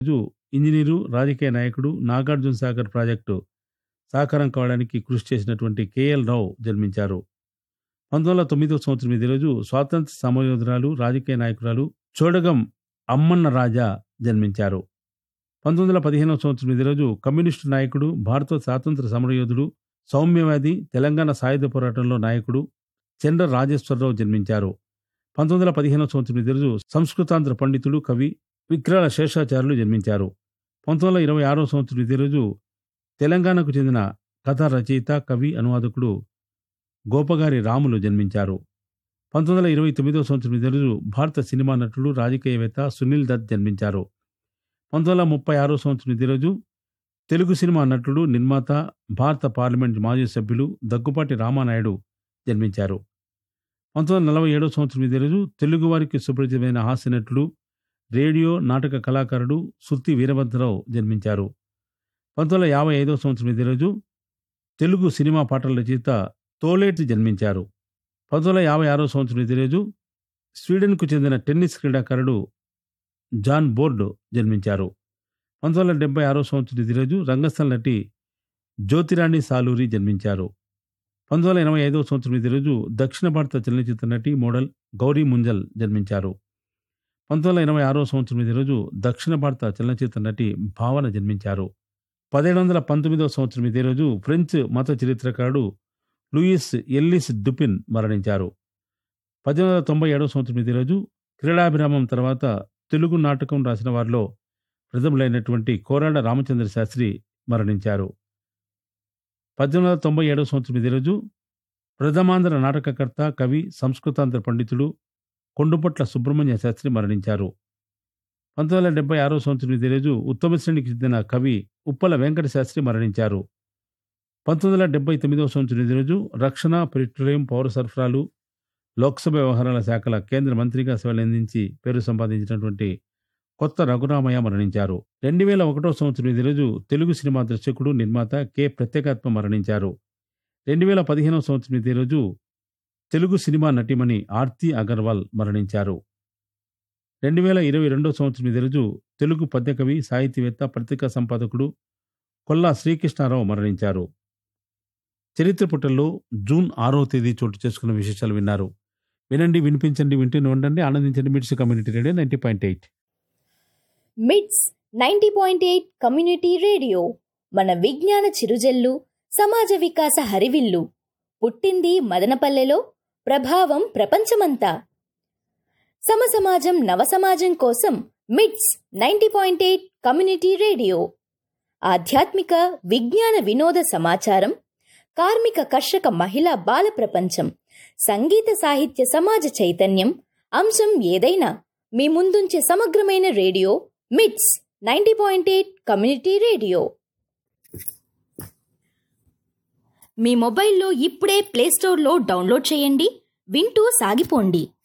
రోజు ఇంజనీరు రాజకీయ నాయకుడు నాగార్జున సాగర్ ప్రాజెక్టు సాకారం కావడానికి కృషి చేసినటువంటి కేఎల్ రావు జన్మించారు పంతొమ్మిది వందల తొమ్మిదవ సంవత్సరం ఇదే రోజు స్వాతంత్ర సమయోధురాలు రాజకీయ నాయకురాలు చోడగం అమ్మన్న రాజా జన్మించారు పంతొమ్మిది వందల పదిహేనవ సంవత్సరం ఇదే రోజు కమ్యూనిస్టు నాయకుడు భారత స్వాతంత్ర సమరయోధుడు సౌమ్యవాది తెలంగాణ సాయుధ పోరాటంలో నాయకుడు చంద్ర రాజేశ్వరరావు జన్మించారు పంతొమ్మిది వందల పదిహేనవ సంవత్సరం ఇదే రోజు సంస్కృతాంధ్ర పండితుడు కవి విక్రాల శేషాచార్యులు జన్మించారు పంతొమ్మిది వందల ఇరవై ఆరో సంవత్సరం ఇదే రోజు తెలంగాణకు చెందిన కథా రచయిత కవి అనువాదకుడు గోపగారి రాములు జన్మించారు పంతొమ్మిది వందల ఇరవై తొమ్మిదవ సంవత్సరం ఇదే రోజు భారత సినిమా నటుడు రాజకీయవేత్త సునీల్ దత్ జన్మించారు పంతొమ్మిది వందల ముప్పై ఆరో సంవత్సరం ఇదే రోజు తెలుగు సినిమా నటుడు నిర్మాత భారత పార్లమెంట్ మాజీ సభ్యులు దగ్గుపాటి రామానాయుడు జన్మించారు పంతొమ్మిది వందల నలభై ఏడవ సంవత్సరం ఇదే రోజు తెలుగువారికి సుపరిచితమైన హాస్య నటుడు రేడియో నాటక కళాకారుడు సుత్తి వీరభద్రరావు జన్మించారు పంతొమ్మిది వందల యాభై ఐదవ సంవత్సరం ఇదే రోజు తెలుగు సినిమా పాటల రచయిత తోలేటి జన్మించారు పంతొమ్మిది వందల యాభై ఆరో సంవత్సరం ఇదే రోజు స్వీడన్కు చెందిన టెన్నిస్ క్రీడాకారుడు జాన్ బోర్డ్ జన్మించారు పంతొమ్మిది వందల డెబ్బై ఆరో సంవత్సరం ఇదే రోజు రంగస్థల నటి జ్యోతిరాణి సాలూరి జన్మించారు పంతొమ్మిది వందల ఎనభై ఐదవ సంవత్సరం ఇదే రోజు దక్షిణ భారత చలనచిత్ర నటి మోడల్ గౌరీ ముంజల్ జన్మించారు పంతొమ్మిది వందల ఎనభై ఆరో సంవత్సరం ఇదే రోజు దక్షిణ భారత చలనచిత్ర నటి భావన జన్మించారు పదిహేడు వందల పంతొమ్మిదవ సంవత్సరం ఇదే రోజు ఫ్రెంచ్ మత చరిత్రకారుడు లూయిస్ ఎల్లిస్ డుపిన్ మరణించారు పద్దెనిమిది వందల తొంభై ఏడవ సంవత్సరం ఇదే రోజు క్రీడాభిరామం తర్వాత తెలుగు నాటకం రాసిన వారిలో ప్రథములైనటువంటి కోరాడ రామచంద్ర శాస్త్రి మరణించారు పద్దెనిమిది వందల తొంభై ఏడవ సంవత్సరం ఇదే రోజు ప్రథమాంధ్ర నాటకకర్త కవి సంస్కృతాంధ్ర పండితుడు కొండుపట్ల సుబ్రహ్మణ్య శాస్త్రి మరణించారు పంతొమ్మిది వందల డెబ్బై ఆరో సంవత్సరం ఇదే రోజు ఉత్తమ శ్రేణికి చెందిన కవి ఉప్పల వెంకట శాస్త్రి మరణించారు పంతొమ్మిది వందల డెబ్బై తొమ్మిదవ సంవత్సరం ఇదే రోజు రక్షణ పెట్రోలియం పౌర సరఫరాలు లోక్సభ వ్యవహారాల శాఖల కేంద్ర మంత్రిగా సేవలందించి పేరు సంపాదించినటువంటి కొత్త రఘురామయ్య మరణించారు రెండు వేల ఒకటో సంవత్సరం ఇదే రోజు తెలుగు సినిమా దర్శకుడు నిర్మాత కె ప్రత్యేకాత్మ మరణించారు రెండు వేల పదిహేనవ సంవత్సరం ఇదే రోజు తెలుగు సినిమా నటిమణి ఆర్తి అగర్వాల్ మరణించారు రెండు వేల ఇరవై రెండో సంవత్సరం ఇదే రోజు తెలుగు పద్యకవి సాహితీవేత్త పత్రికా సంపాదకుడు కొల్లా శ్రీకృష్ణారావు మరణించారు చరిత్ర పుటల్లో జూన్ ఆరో తేదీ చోటు చేసుకున్న విశేషాలు విన్నారు వినండి వినిపించండి వింటూనే ఉండండి ఆనందించండి Mids community radio ninety point eight Mids ninety point eight community radio మన విజ్ఞాన చిరుజల్లు సమాజ వికాస హరివిల్లు పుట్టింది మదనపల్లెలో ప్రభావం ప్రపంచమంతా సమసమాజం నవసమాజం కోసం Mids ninety point eight community radio ఆధ్యాత్మిక విజ్ఞాన వినోద సమాచారం కార్మిక కర్షక మహిళా బాల ప్రపంచం సంగీత సాహిత్య సమాజ చైతన్యం అంశం ఏదైనా మీ ముందుంచే సమగ్రమైన radio Mids ninety point eight community radio మీ మొబైల్లో ఇప్పుడే ప్లేస్టోర్లో డౌన్లోడ్ చేయండి వింటూ సాగిపోండి